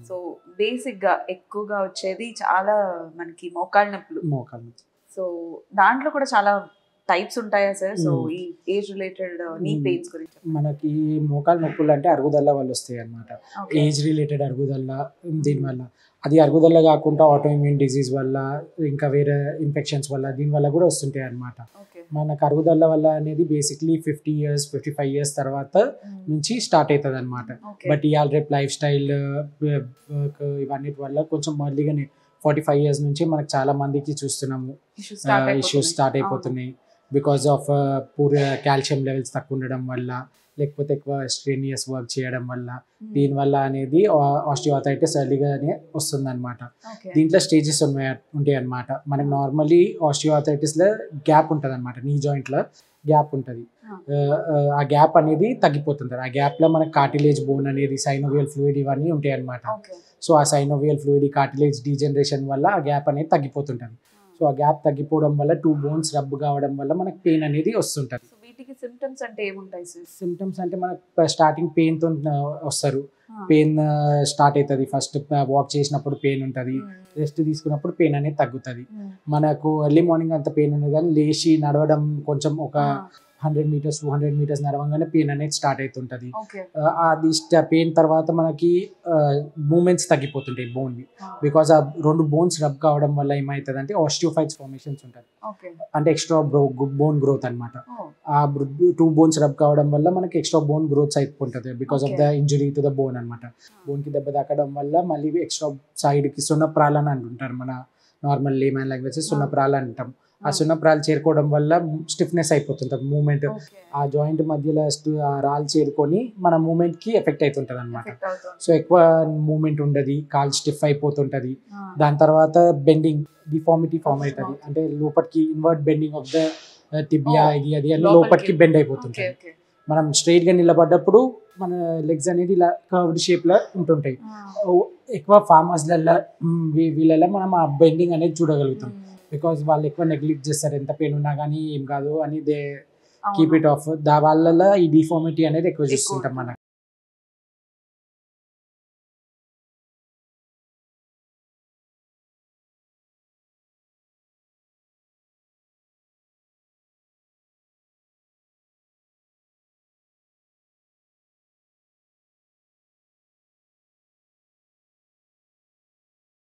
So basic గా ఎక్కువగా వచ్చేది చాలా మనకి మోకాళ్ళ నొప్పులు మోకాలు సో దాంట్లో కూడా చాలా టైప్స్ ఉంటాయా సార్ సో Hmm. ఈ age related knee Hmm. Pains గురించి మనకి మోకాలు నొప్పులు అంటే అరుగుదల వల్ల వస్తాయి అన్నమాట Okay. ఏజ్ రిలేటెడ్ అరుగుదల దీనివల్ల అది అరుగుదల కాకుండా ఆటోఇమ్యూన్ డిసీజ్ వల్ల ఇంకా వేరే ఇన్ఫెక్షన్స్ వల్ల దీనివల్ల కూడా వస్తుంటాయి అన్నమాట Okay. మనకు అరుగుదల వల్ల అనేది basically fifty years fifty five years తర్వాత Hmm. నుంచి స్టార్ట్ అవుతుంది అనమాట Okay. బట్ ఇవాళ రేపు లైఫ్ స్టైల్ ఇవన్నిటి వల్ల కొంచెం మళ్ళీగానే ఫార్టీ ఫైవ్ ఇయర్స్ నుంచి మనకు చాలా మందికి చూస్తున్నాము Issues start ఇష్యూస్ అయిపోతున్నాయి. స్టార్ట్ అయిపోతున్నాయి because of poor calcium levels తక్కువ ఉండడం వల్ల లేకపోతే ఎక్కువ స్ట్రేనియస్ వర్క్ చేయడం వల్ల Hmm. దీనివల్ల అనేది ఆస్టియోఆథైటిస్ ఎర్లీగానే వస్తుంది అనమాట Okay. దీంట్లో స్టేజెస్ ఉన్నాయి ఉంటాయి అనమాట మనకి నార్మల్లీ ఆస్టియోఆథైటిస్లో గ్యాప్ ఉంటుంది అనమాట నీ జాయింట్లో గ్యాప్ ఉంటుంది Ah. ఆ గ్యాప్ అనేది తగ్గిపోతుంది ఆ గ్యాప్లో మనకి కార్టిలేజ్ బోన్ అనేది సైనోవియల్ ఫ్లూయిడ్ ఇవన్నీ ఉంటాయి అనమాట Okay. సో ఆ సైనోవియల్ ఫ్లూయిడ్ కార్టిలేజ్ డీజనరేషన్ వల్ల ఆ గ్యాప్ అనేది తగ్గిపోతుంటుంది సో ఆ గ్యాప్ తగ్గిపోవడం వల్ల టూ బోన్స్ రబ్ కావడం వల్ల మనకు పెయిన్ అనేది వస్తుంటుంది సో వీటికి సిమ్టమ్స్ అంటే ఏముంటాయి సార్ సిమ్టమ్స్ అంటే మనకు స్టార్టింగ్ పెయిన్తో వస్తారు Ah. పెయిన్ స్టార్ట్ అవుతుంది ఫస్ట్ వాక్ చేసినప్పుడు పెయిన్ ఉంటుంది Hmm. రెస్ట్ తీసుకున్నప్పుడు పెయిన్ అనేది తగ్గుతుంది Hmm. మనకు ఎర్లీ మార్నింగ్ అంత పెయిన్ ఉంది కానీ లేచి నడవడం కొంచెం ఒక Ah. Hundred metres two hundred metres నడవంగానే పెయిన్ అనేది స్టార్ట్ అవుతుంటుంది Okay. ఆ, అది పెయిన్ తర్వాత మనకి మూమెంట్స్ తగ్గిపోతుంటాయి బోన్వి Ah. బికాస్ ఆ రెండు బోన్స్ రబ్ కావడం వల్ల ఏమవుతుంది అంటే ఆస్టియోఫైట్స్ ఫార్మేషన్స్ ఉంటుంది Okay. అంటే ఎక్స్ట్రా బ్రో బోన్ గ్రోత్ అనమాట Oh. ఆ టూ బోన్స్ రబ్ కావడం వల్ల మనకి ఎక్స్ట్రా బోన్ గ్రోత్ అయిపోతుంది because of the Okay. Injury to the bone అనమాట బోన్ కి దెబ్బ తాకడం వల్ల మళ్ళీ ఎక్స్ట్రా సైడ్ కి సున్నప్రాలు అని అంటుంటారు మన నార్మల్ లేమన్ లాంగ్వేజ్ సున్నప్రాలు అంటాం ఆ Ah. సున్నప్రాలు చేరుకోవడం వల్ల స్టిఫ్నెస్ అయిపోతుంటుంది మూమెంట్ Okay. ఆ జాయింట్ మధ్యలో stu- ఆ రాళ్ళు చేరుకొని మన మూమెంట్ కి ఎఫెక్ట్ అవుతుంటది అనమాట Effect అవుతుంది. సో ఎక్కువ మూమెంట్ ఉండదు కాల్ స్టిఫ్ అయిపోతుంటది Ah. దాని తర్వాత బెండింగ్ డిఫార్మిటీ ఫామ్ Okay. అవుతుంది అంటే లోపలికి invert bending of the tibia Oh. ఇది అది అని లోపలికి. లోపలికి బెండ్ Okay. అయిపోతుంటుంది Okay. మనం స్ట్రైట్ గా నిలబడ్డప్పుడు మన లెగ్స్ అనేది ఇలా కర్వ్డ్ షేప్ లో ఉంటుంటాయి Ah. ఓ, ఎక్కువ ఫార్మర్స్లలో వీళ్ళలో మనం ఆ బెండింగ్ అనేది చూడగలుగుతాం Hmm. బికాస్ వాళ్ళు ఎక్కువ నెగ్లెక్ట్ చేస్తారు ఎంత పెయిన్ ఉన్నా కానీ ఏం కాదు అని దే అవును. కీప్ ఇట్ ఆఫ్ దా వాళ్ళలో ఈ డిఫార్మిటీ అనేది ఎక్కువ ఎక్కువ చూస్తుంటాం మనం